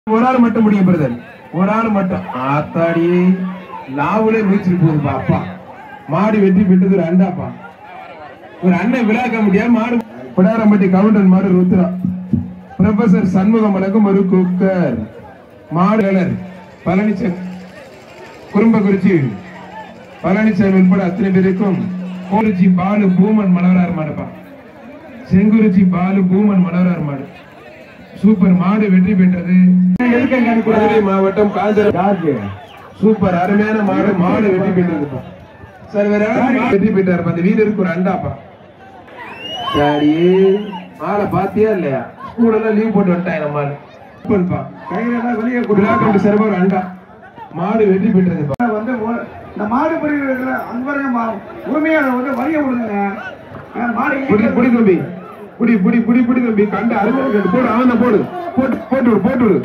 ஒரு ஆள் மட்டும் முடியும் பிரதர் ஒரு ஆள் மட்டும் ஆத்தாடி லாவுலே முடிச்சிட்டு போகுதுப்பா அப்பா மாடு வெற்றி பெற்றது ஒரு அண்டாப்பா ஒரு அண்ணன் விழாக்க முடியாது மாடு பிடாரம்பட்டி கவுண்டன் மாடு ருத்ரா ப்ரொஃபசர் சண்முகம் வழங்கும் ஒரு குக்கர் மாடு கலர் பழனிச்சன் குறும்பகுறிச்சி பழனிசாமி உட்பட அத்தனை பேருக்கும் குறிச்சி பாலு பூமன் மலரார் மாடுப்பா செங்குறிச்சி பாலு பூமன் மலரார் மாடு சூப்பர் மாடு வெற்றி பெற்றது மதுரை மாவட்டம் காஞ்சரம் சூப்பர் அருமையான மாடு மாடு வெற்றி பெற்றதுப்பா சார் வேற யாராவது மாடு வெற்றி பெற்றாருப்பா அந்த வீரருக்கு ஒரு அண்டாப்பா சரி மாலை பாத்தியா இல்லையா ஸ்கூல் எல்லாம் லீவ் போட்டு வந்துட்டாங்க நம்ம மாடு சூப்பர்ப்பா கையில வெளியே விழாக்கண்டு சிறப்பா ஒரு அண்டா மாடு வெற்றி பெற்றதுப்பா வந்து ஒரு- இந்த மாடு பிடிக்கிறதுல அன்பரங்க உரிமையாளர் வந்து வரிய விடுங்க அஹ் மாடு இங்க புடி புடி தம்பி புடி புடி புடி புடி தம்பி கண்டு அருமையா இருக்கு. போடு அவன் போடு போட்டு போட்டு விடு போட்டு விடு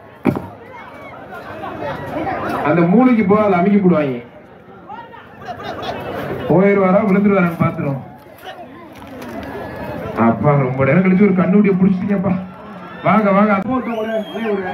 அந்த மூளைக்கு போ அதை அமைக்கி போடுவாங்க போயிடுவாரா விழுந்துருவாரான்னு பாத்துரும் அப்பா ரொம்ப நேரம் கழிச்சு ஒரு கண்ணுடிய புடிச்சிட்டீங்கப்பா வாங்க வாங்க போட்டு விடு, வரிய விடு.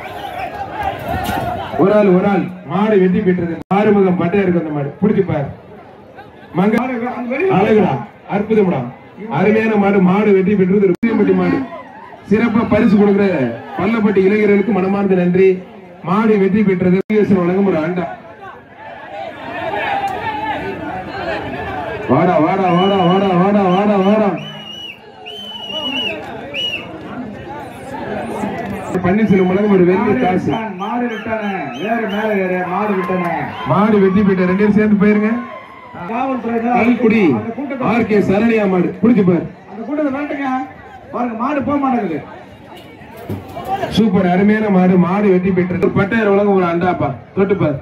ஒரு ஆள் ஒரு ஆள் மாடு வெட்டி பெற்றது ஆறுமுகம் பட்டையா இருக்கு அந்த மாடு பிடிச்சு பாரு மங்க மாடு அங்க வெளிய அழகுடா அற்புதம்டா அருமையான மாடு மாடு வெற்றி பெற்றது ஒரு புளியம்பட்டி மாடு சிறப்பா பரிசு கொடுக்கிற பள்ளப்பட்டி இளைஞர்களுக்கு மனமார்ந்த நன்றி மாடு வெற்றி பெற்றது பிஎஸ்என் வழங்கும் ஒரு ஆண்டா வாடா வாடா வாடா வாடா வாடா வாடா வாடா பன்னீர்செல்வம் வழங்கும் ஒரு வெள்ளி மாடு காசு விட்டான், மாடு விட்டானே வேறு மேல வேறு மாடு விட்டானே மாடு வெற்றி பெற்ற ரெண்டு பேரும் சேர்ந்து போயிருங்க காவல்துறை தான் கல்குடி அந்த கூட்டத்தை ஆர் கே சரணியா மாடு புடிச்சு பாரு அந்த கூட்டத்தை வந்துட்டுங்க பாருங்க மாடு போக மாட்டேங்குது சூப்பர் அருமையான மாடு மாடு வெற்றி பெற்றது பட்டாயிரம் உலகம் ஒரு அண்டாப்பா தொட்டு பாரு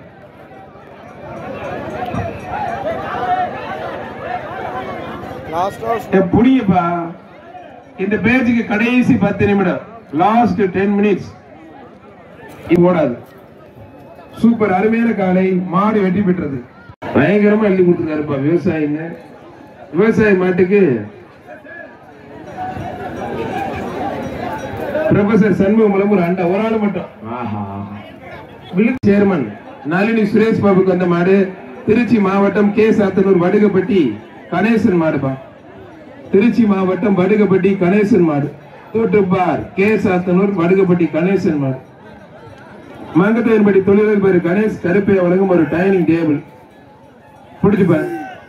ஏய், புடிங்கப்பா இந்த பேஜுக்கு கடைசி பத்து நிமிடம் லாஸ்ட் டென் மினிட்ஸ் இது ஓடாது சூப்பர் அருமையான காலை மாடு வெற்றி பெற்றது பயங்கரமா எழுதி கொடுத்துருக்காருப்பா விவசாயிங்க விவசாய மாட்டுக்கு ப்ரொஃபசர் சண்முகம் ஒரு அண்டா ஒரு ஆள் மட்டும் ஆஹா வில்லேஜ் சேர்மன் நளினி சுரேஷ் பாபுக்கு வந்த மாடு திருச்சி மாவட்டம் கே சாத்தனூர் வடுகப்பட்டி கணேசன் மாடுப்பா திருச்சி மாவட்டம் வடுகப்பட்டி கணேசன் மாடு தோட்டுப்பார் கே சாத்தனூர் வடுகப்பட்டி கணேசன் மாடு மங்கத்தையன்படி தொழிலதிபர் கணேஷ் கருப்பை வழங்கும் ஒரு டைனிங் டேபிள் பிடிச்சு பாரு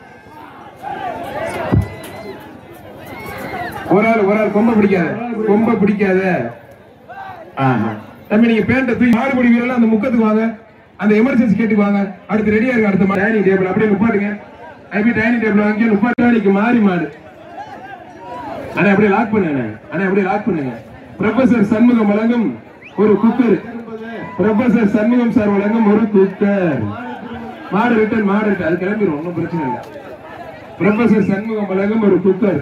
ஒரு ஆள் ஒரு ஆள் கொம்ப பிடிக்காத கொம்ப பிடிக்காத ஆஹா. தம்பி நீங்க பேண்ட தூக்கி மாடுபடி வீரர்லாம் அந்த முக்கத்துக்கு வாங்க அந்த எமர்ஜென்சி கேட்டுக்கு வாங்க அடுத்து ரெடியா இருக்கு அடுத்த டைனிங் டேபிள் அப்படியே நிப்பாட்டுங்க அப்படியே டைனிங் டேபிள் வாங்கி நிப்பாட்டு மாறி மாடு அண்ணா அப்படியே லாக் பண்ணுங்க அண்ணா அப்படியே லாக் பண்ணுங்க ப்ரொஃபசர் சண்முகம் வழங்கும் ஒரு குக்கர் ப்ரொஃபசர் சண்முகம் சார் வழங்கும் ஒரு குக்கர் மாடு ரிட்டன் மாடு ரிட்டன் அது கிளம்பிடும் ஒன்றும் பிரச்சனை இல்லை ப்ரொஃபசர் சண்முகம் வழங்கும் ஒரு குக்கர்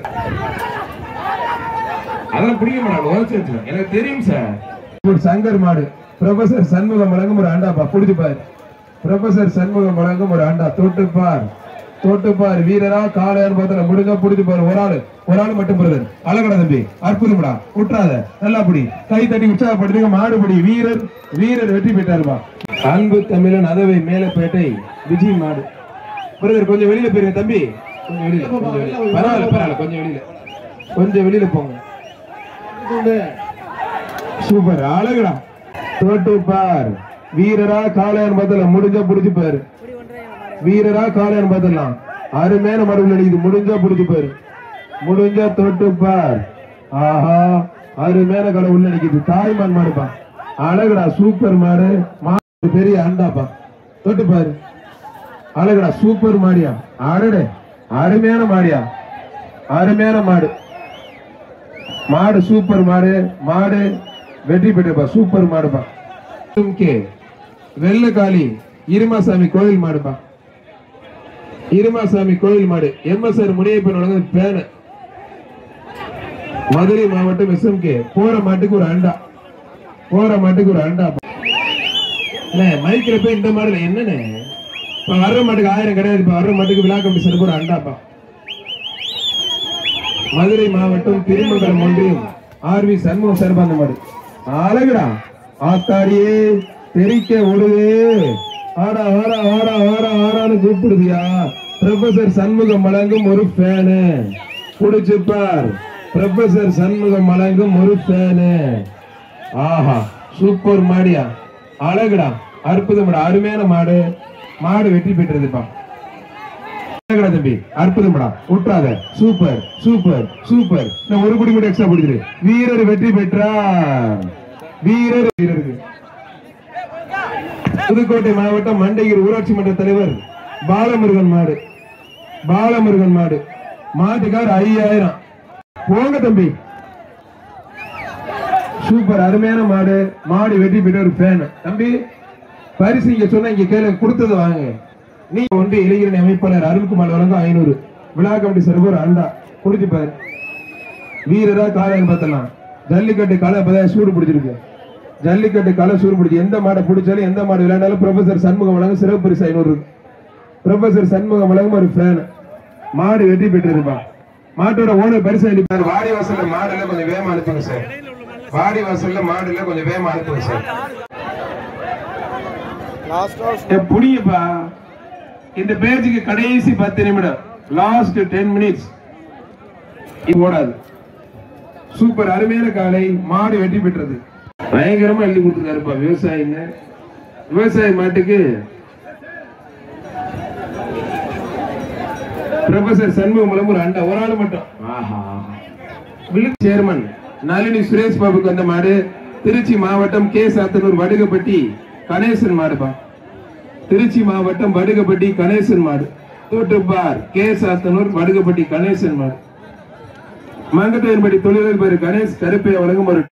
அதெல்லாம் பிடிக்க மாட்டாங்க உதச்சு வச்சிருவேன். எனக்கு தெரியும் சார் ஒரு சங்கர் மாடு ப்ரொஃபசர் சண்முகம் வழங்கும் ஒரு ஆண்டாப்பா புடிச்சு பாரு ப்ரொஃபசர் சண்முகம் வழங்கும் ஒரு ஆண்டா தொட்டுப்பார் தொட்டுப்பார் வீரரா காளையான்னு பார்த்தா முடிஞ்சா புடிச்சு பாரு ஒரு ஆளு ஒரு ஆளு மட்டும் பிரதர் அழகடா தம்பி அற்புதம்டா விட்டுறாத நல்லா புடி கை தட்டி உற்சாகப்படுத்துங்க மாடுபடி வீரர் வீரர் வெற்றி பெற்றாருப்பா அன்பு தமிழன் அதவை மேலப்பேட்டை விஜய் மாடு பிரதர் கொஞ்சம் வெளியில போயிருங்க தம்பி கொஞ்சம் வெளியில கொஞ்சம் வெளியில பரவாயில்ல பரவாயில்ல கொஞ்சம் வெளியில கொஞ்சம் வெளியில போங்க சூப்பர் அழகுடா தோட்டு பார் வீரரா காளையான் பதில முடிஞ்சா புடிச்சு பாரு வீரரா காளையான் பதிலாம் அருமையான மடுவில் அடிக்குது முடிஞ்சா புடிச்சு பாரு முடிஞ்சா தொட்டு பார் ஆஹா அருமையான கடை உள்ள அடிக்குது தாய்மான் மாடுப்பா அழகுடா சூப்பர் மாடு மாடு பெரிய அண்டாப்பா தொட்டு பாரு அழகுடா சூப்பர் மாடியா அடடே அருமையான மாடியா அருமையான மாடு மாடு சூப்பர் மாடு மாடு வெற்றி பெற்றப்பா சூப்பர் மாடுப்பா கே வெள்ளக்காளி இருமாசாமி கோயில் மாடுப்பா இருமாசாமி கோயில் மாடு எம்எஸ்ஆர் முனியப்பன் வழங்கும் பேனு மதுரை மாவட்டம் எஸ்எம்கே போற மாட்டுக்கு ஒரு அண்டா போற மாட்டுக்கு ஒரு அண்டா அண்ணே, மைக்ல போய் இந்த மாடுல என்னன்னு இப்ப வர்ற மாட்டுக்கு ஆயிரம் கிடையாது இப்ப வர்ற மாட்டுக்கு விழா கம்பி சிறப்பு ஒரு அண்டாப்பா மதுரை மாவட்டம் திருமங்கலம் ஒன்றியம் ஆர் வி சண்முகம் சார்பா அந்த மாடு அழகுடா ஆத்தாடியே தெரிக்க விடுது ஆடா ஆடா ஆடா ஆடா ஆடான்னு கூப்பிடுதியா ப்ரொஃபசர் சண்முகம் வழங்கும் ஒரு ஃபேனு புடிச்சு பார் ப்ரொஃபசர் சண்முகம் வழங்கும் ஒரு ஃபேனு ஆஹா சூப்பர் மாடியா அழகுடா அற்புதம்டா அருமையான மாடு மாடு வெற்றி பெற்றதுப்பா அழகுடா தம்பி அற்புதம்டா விட்டுறாத சூப்பர் சூப்பர் சூப்பர் நான் ஒரு குடி கூட எக்ஸ்ட்ரா பிடிச்சிரு வீரர் வெற்றி பெற்றார் வீரர் வீரருக்கு புதுக்கோட்டை மாவட்டம் மண்டையூர் ஊராட்சி மன்ற தலைவர் பாலமுருகன் மாடு பாலமுருகன் மாடு மாட்டுக்கார் ஐயாயிரம் போங்க தம்பி சூப்பர் அருமையான மாடு மாடு வெற்றி பெற்ற ஒரு ஃபேன் தம்பி பரிசு இங்க சொன்னா இங்க கேளு கொடுத்தது வாங்க நீ ஒன்று இளைஞரணி அமைப்பாளர் அருள்குமார் வழங்கும் ஐநூறு விழா கமிட்டி சர்வர் அண்டா குடிச்சு பாரு வீரரா காலைன்னு பார்த்தலாம் ஜல்லிக்கட்டு களை அப்பதான் சூடு பிடிச்சிருக்கு ஜல்லிக்கட்டு களை சூடு பிடிச்சி எந்த மாடை பிடிச்சாலும் எந்த மாடு விளையாண்டாலும் ப்ரொஃபசர் சண்முகம் வழங்கும் சிறப்பு பரிசு ஐநூறு ப்ரொஃபசர் சண்முகம் வழங்கும் ஒரு ஃபேன் மாடு வெற்றி பெற்றிருப்பா மாட்டோட ஓனர் பரிசு அளிப்பார் வாடி வாசல்ல மாடுல கொஞ்சம் வேகமா அனுப்புங்க சார் வாடி வாசல்ல மாடுல கொஞ்சம் வேகமா அனுப்புங்க சார் ஏ, புடிங்கப்பா இந்த பேஜுக்கு கடைசி பத்து நிமிடம் லாஸ்ட் டென் மினிட்ஸ் இது ஓடாது சூப்பர் அருமையான காலை மாடு வெற்றி பெற்றது பயங்கரமா எழுதி கொடுத்துருக்காருப்பா விவசாயிங்க விவசாய மாட்டுக்கு ப்ரொஃபசர் சண்முகம் மூலம் ஒரு அண்டா ஒரு ஆள் மட்டும் ஆஹா விழுப்பு சேர்மன் நளினி சுரேஷ் பாபுக்கு வந்த மாடு திருச்சி மாவட்டம் கே சாத்தனூர் வடுகப்பட்டி கணேசன் மாடுப்பா திருச்சி மாவட்டம் வடுகப்பட்டி கணேசன் மாடு தோட்டுப்பார் கே சாத்தனூர் வடுகப்பட்டி கணேசன் மாடு மங்கத்தேன்படி தொழிலதிபர் கணேஷ் கருப்பையை வழங்கும் ஒரு